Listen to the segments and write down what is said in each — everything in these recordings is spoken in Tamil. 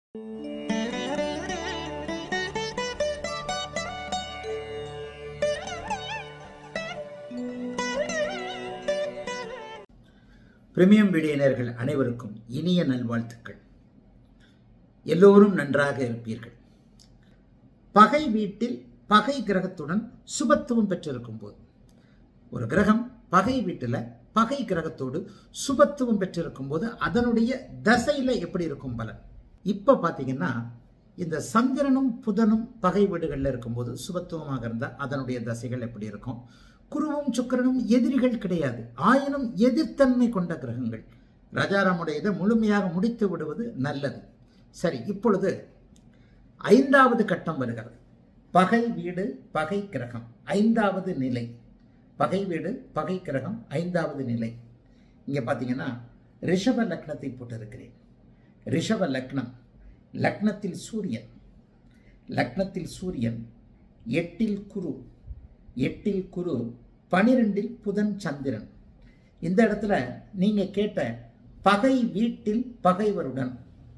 பிரீமியம் வீடியனர்கள் அனைவருக்கும் இனிய நல்வாழ்த்துக்கள் எல்லோரும் நன்றாக இருப்பீர்கள் பகை வீட்டில் பகை கிரகத்துடன் சுபத்துவம் பெற்றிருக்கும் போது ஒரு கிரகம் பகை வீட்டில் பகை கிரகத்தோடு சுபத்துவம் பெற்றிருக்கும் போது அதனுடைய தசையில எப்படி இருக்கும் பலன் இப்ப பாத்தீங்கன்னா இந்த சந்திரனும் புதனும் பகை வீடுகளில் இருக்கும்போது சுபத்துவமாக இருந்தால் அதனுடைய தசைகள் எப்படி இருக்கும் குருவும் சுக்கிரனும் எதிரிகள் கிடையாது ஆயினும் எதிர்த்தன்மை கொண்ட கிரகங்கள் ராஜாராமுடைய இதை முழுமையாக முடித்து விடுவது நல்லது சரி இப்பொழுது ஐந்தாவது கட்டம் வருகிறது பகை வீடு பகை கிரகம் ஐந்தாவது நிலை பகை வீடு பகை கிரகம் ஐந்தாவது நிலை இங்கே பார்த்தீங்கன்னா ரிஷப லக்னத்தை போட்டிருக்கிறேன் ரிஷப லக்னம் லக்னத்தில் சூரியன் லக்னத்தில் சூரியன் எட்டில் குரு எட்டில் குரு பனிரெண்டில் புதன் சந்திரன் இந்த இடத்துல நீங்க கேட்ட பகை வீட்டில் பகைவருடன்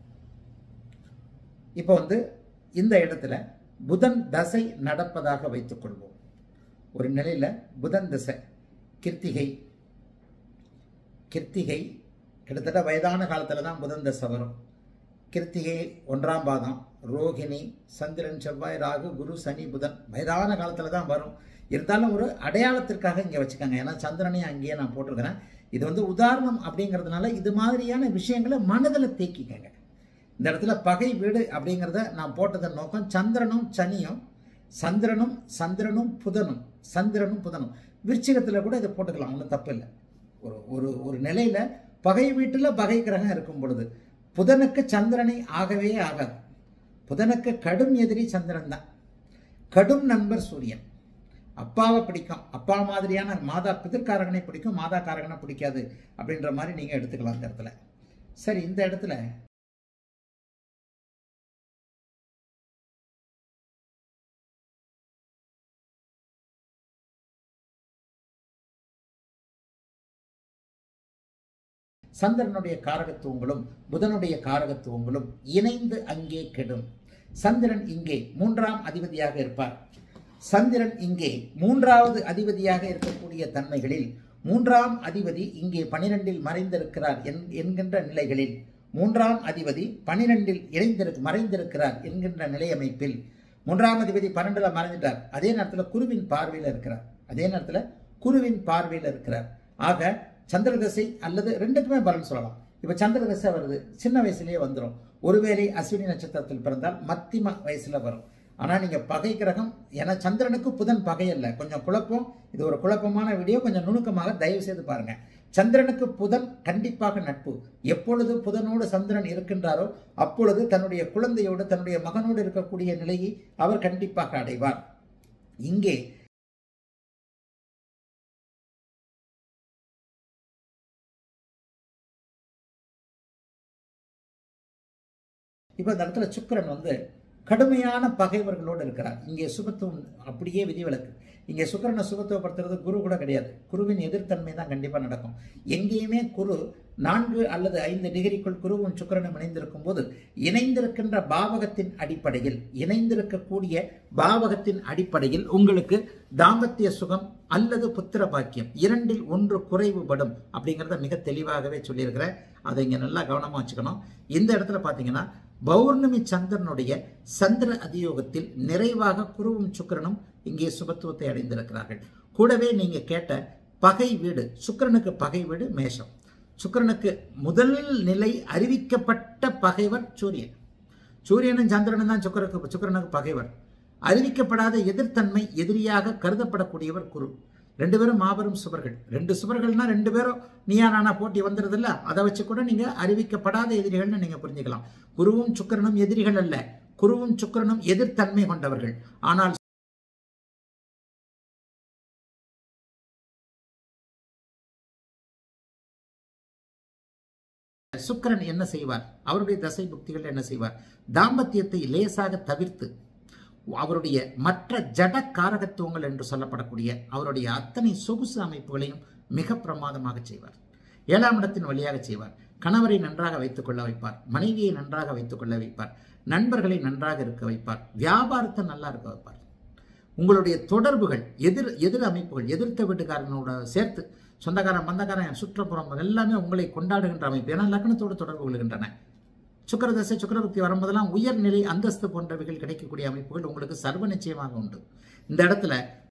இப்போ வந்து இந்த இடத்துல புதன் தசை நடப்பதாக வைத்துக் கொள்வோம் ஒரு நிலையில புதன் தசை கிருத்திகை கிருத்திகை கிட்டத்தட்ட வயதான காலத்துல தான் புதன் தசை வரும் கிருத்திகை ஒன்றாம் பாதம் ரோகிணி சந்திரன் செவ்வாய் ராகு குரு சனி புதன் வயதான காலத்துல தான் வரும் இருந்தாலும் ஒரு அடையாளத்திற்காக இங்கே வச்சுக்கோங்க ஏன்னா சந்திரனையும் அங்கேயே நான் போட்டிருக்கிறேன் இது வந்து உதாரணம் அப்படிங்கிறதுனால இது மாதிரியான விஷயங்களை மனதில் தேக்கிக்கங்க இந்த இடத்துல பகை வீடு அப்படிங்கிறத நான் போட்டதன் நோக்கம் சந்திரனும் சனியும் சந்திரனும் சந்திரனும் புதனும் சந்திரனும் புதனும் விருச்சிகத்தில் கூட இதை போட்டுக்கலாம் ஒன்றும் தப்பு இல்லை ஒரு ஒரு ஒரு நிலையில பகை வீட்டில் பகை கிரகம் இருக்கும் பொழுது புதனுக்கு சந்திரனை ஆகவே ஆகாது புதனுக்கு கடும் எதிரி சந்திரன் தான் கடும் நண்பர் சூரியன் அப்பாவை பிடிக்கும் அப்பா மாதிரியான மாதா பிதற்காரகனை பிடிக்கும் மாதா காரகனை பிடிக்காது அப்படின்ற மாதிரி நீங்க எடுத்துக்கலாம் இந்த இடத்துல சரி இந்த இடத்துல சந்திரனுடைய காரகத்துவங்களும் புதனுடைய காரகத்துவங்களும் இணைந்து அங்கே கெடும் சந்திரன் இங்கே மூன்றாம் அதிபதியாக இருப்பார் சந்திரன் இங்கே மூன்றாவது அதிபதியாக இருக்கக்கூடிய தன்மைகளில் மூன்றாம் அதிபதி இங்கே பனிரெண்டில் மறைந்திருக்கிறார் என்கின்ற நிலைகளில் மூன்றாம் அதிபதி பனிரெண்டில் இணைந்திரு மறைந்திருக்கிறார் என்கின்ற நிலையமைப்பில் மூன்றாம் அதிபதி பன்னெண்டுல மறைந்துட்டார் அதே நேரத்தில் குருவின் பார்வையில் இருக்கிறார் அதே நேரத்தில் குருவின் பார்வையில் இருக்கிறார் ஆக சந்திர தசை அல்லது ரெண்டுக்குமே பலன் சொல்லலாம் இப்போ சந்திர தசை வருது சின்ன வயசுலேயே வந்துடும் ஒருவேளை அஸ்வினி நட்சத்திரத்தில் பிறந்தால் மத்திம வயசுல வரும் ஆனால் நீங்கள் பகை கிரகம் ஏன்னா சந்திரனுக்கு புதன் பகை அல்ல கொஞ்சம் குழப்பம் இது ஒரு குழப்பமான வீடியோ கொஞ்சம் நுணுக்கமாக தயவு செய்து பாருங்க சந்திரனுக்கு புதன் கண்டிப்பாக நட்பு எப்பொழுது புதனோடு சந்திரன் இருக்கின்றாரோ அப்பொழுது தன்னுடைய குழந்தையோடு தன்னுடைய மகனோடு இருக்கக்கூடிய நிலையை அவர் கண்டிப்பாக அடைவார் இங்கே இப்போ இந்த இடத்துல சுக்கரன் வந்து கடுமையான பகைவர்களோடு இருக்கிறார் இங்கே சுபத்துவம் அப்படியே விதிவிலக்கு இங்கே சுக்கரனை சுபத்துவப்படுத்துறது குரு கூட கிடையாது குருவின் எதிர்த்தன்மை தான் கண்டிப்பாக நடக்கும் எங்கேயுமே குரு நான்கு அல்லது ஐந்து டிகிரிக்குள் குருவும் சுக்கரனும் இணைந்திருக்கும் போது இணைந்திருக்கின்ற பாவகத்தின் அடிப்படையில் இணைந்திருக்கக்கூடிய பாவகத்தின் அடிப்படையில் உங்களுக்கு தாம்பத்திய சுகம் அல்லது புத்திர பாக்கியம் இரண்டில் ஒன்று குறைவுபடும் அப்படிங்கிறத மிக தெளிவாகவே சொல்லியிருக்கிறேன் அதை இங்கே நல்லா கவனமாக வச்சுக்கணும் இந்த இடத்துல பார்த்தீங்கன்னா பௌர்ணமி சந்திரனுடைய சந்திர அதியோகத்தில் நிறைவாக குருவும் சுக்கரனும் இங்கே சுபத்துவத்தை அடைந்திருக்கிறார்கள் கூடவே நீங்க கேட்ட பகை வீடு சுக்கரனுக்கு பகை வீடு மேஷம் சுக்கரனுக்கு முதல் நிலை அறிவிக்கப்பட்ட பகைவர் சூரியன் சூரியனும் சந்திரனும் தான் சுக்கரனுக்கு சுக்கரனுக்கு பகைவர் அறிவிக்கப்படாத எதிர்த்தன்மை எதிரியாக கருதப்படக்கூடியவர் குரு ரெண்டு பேரும் மாபெரும் சுவர்கள் ரெண்டு சுவர்கள்னா ரெண்டு பேரும் நீயா நானா போட்டி வந்துடுது அதை வச்சு கூட நீங்க அறிவிக்கப்படாத எதிரிகள்னு நீங்க புரிஞ்சுக்கலாம் குருவும் சுக்கரனும் எதிரிகள் அல்ல குருவும் சுக்கரனும் எதிர்த்தன்மை கொண்டவர்கள் ஆனால் சுக்கரன் என்ன செய்வார் அவருடைய தசை புக்திகள் என்ன செய்வார் தாம்பத்தியத்தை லேசாக தவிர்த்து அவருடைய மற்ற ஜட காரகத்துவங்கள் என்று சொல்லப்படக்கூடிய அவருடைய அத்தனை சொகுசு அமைப்புகளையும் மிக பிரமாதமாக செய்வார் ஏழாம் இடத்தின் வழியாக செய்வார் கணவரை நன்றாக வைத்துக்கொள்ள வைப்பார் மனைவியை நன்றாக வைத்துக்கொள்ள வைப்பார் நண்பர்களை நன்றாக இருக்க வைப்பார் வியாபாரத்தை நல்லா இருக்க வைப்பார் உங்களுடைய தொடர்புகள் எதிர் எதிர் அமைப்புகள் எதிர்த்த வீட்டுக்காரனோட சேர்த்து சொந்தக்காரன் பந்தக்காரன் சுற்றுப்புறம் எல்லாமே உங்களை கொண்டாடுகின்ற அமைப்பு ஏன்னா லக்னத்தோடு தொடர்பு கொள்கின்றன சுக்கரதசை சுக்கரபக்தி வரும்போதெல்லாம் உயர்நிலை அந்தஸ்து போன்றவைகள் கிடைக்கக்கூடிய அமைப்புகள் உங்களுக்கு சர்வ நிச்சயமாக உண்டு இந்த இடத்துல